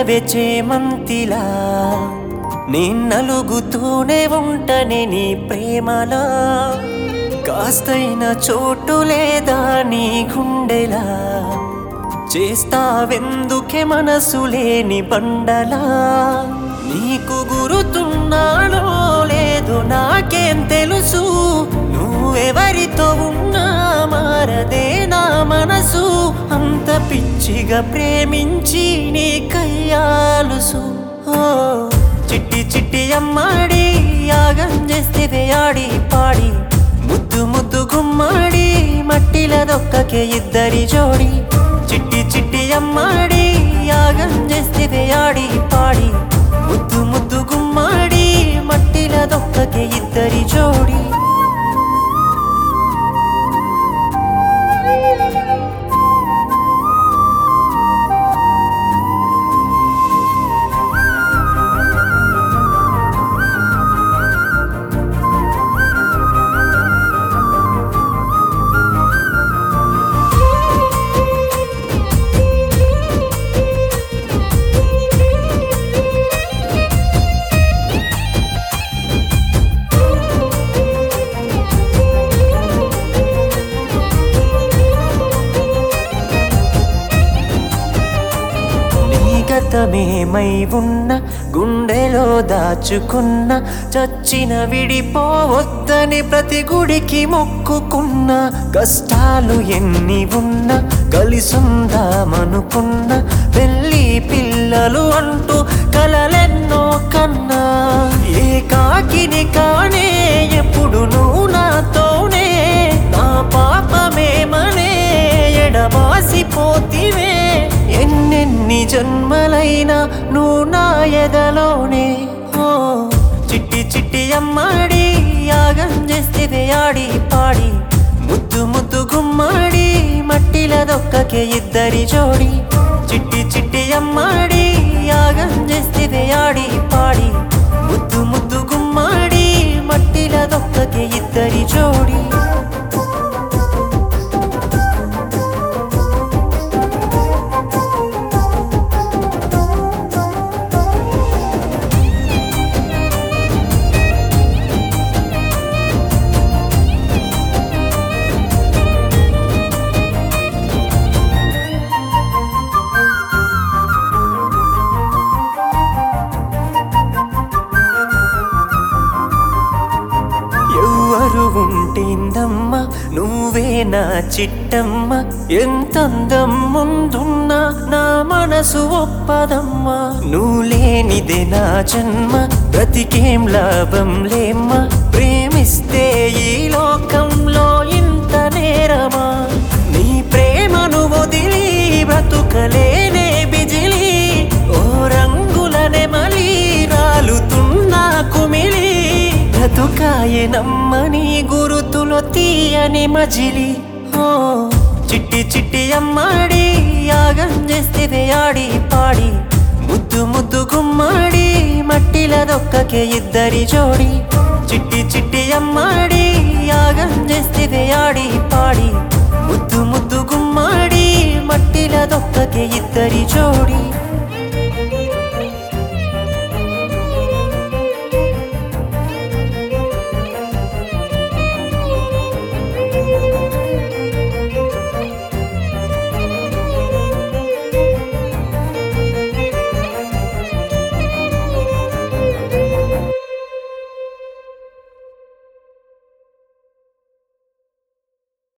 పూయవే చేమంతిలా నీ నలుగుతూనే ఉంటనే నీ ప్రేమలా కాస్తైన చోటు లేదా నీ గుండెలా చేస్తావెందుకే మనసు లేని బండలా నీకు గురుతున్నాడో లేదు నాకేం తెలుసు నువ్వెవరితో ఉన్నా మారదే నా మనసు అంత పిచ్చిగా ప్రేమించి నీ కయ్యాలుసు ఓ చిట్టి చిట్టి అమ్మాడి యాగం చేస్తే వేయాడి పాడి ముద్దు ముద్దు గుమ్మాడి మట్టిల దొక్కకే ఇద్దరి జోడి చిట్టి చిట్టి అమ్మాడి యాగం చేస్తే వేయాడి పాడి ముద్దు ముద్దు గుమ్మాడి మట్టిల దొక్కకే ఇద్దరి జోడి నీ గతమేమై ఉన్న గుండెలో దాచుకున్న చచ్చిన విడిపోవద్దని ప్రతి గుడికి మొక్కుకున్న కష్టాలు ఎన్ని ఉన్నా కలిసుందామనుకున్న పెళ్ళి పిల్లలు అంటూ కలలెన్నో కన్నా ఏకాకిని కానే ఎప్పుడు నువ్వు నాతోనే నా పాపమేమనే ఎడబాసిపోతివే ఎన్నెన్ని జన్మలైనా నువ్వు నా ఎదలోనే ఓ చిట్టి చిట్టి అమ్మాడి యాగం చేస్తే వేయాడి పాడి ముద్దు ముద్దు గుమ్మాడి మట్టిల దొక్కకే ఇద్దరి జోడి చిట్టి చిట్టి అమ్మాడి యాగం చేస్తే వేయాడి పాడి ముద్దు ముద్దు గుమ్మాడి మట్టిల దొక్కకే ఇద్దరి జోడి ఎవ్వరు ఉంటేందమ్మా నువ్వే నా చిట్టమ్మ ఎంతందం ముందున్నా నా మనసు ఒప్పదమ్మా నువ్వు లేనిదే నా జన్మ బ్రతికేం లాభం లేమ్మా ప్రేమిస్తే ఈ లోకంలో ఇంత నేరమా నీ ప్రేమను వదిలి బ్రతుకలేనే బిజిలి ఓ రంగులనే మలి రాలుతున్నా కుమిలి బ్రతుకాయే నమ్మని గురుతులో తీయని మజిలి ఓ చిట్టి చిట్టి అమ్మాడి యాగం చేస్తే వేయాడి పాడి ముద్దు ముద్దు గుమ్మాడి మట్టిల దొక్కకే ఇద్దరి జోడి చిట్టి చిట్టి అమ్మాడి యాగం చేస్తే వేయాడి పాడి ముద్దు ముద్దు గుమ్మాడి మట్టిల దొక్కకే ఇద్దరి జోడి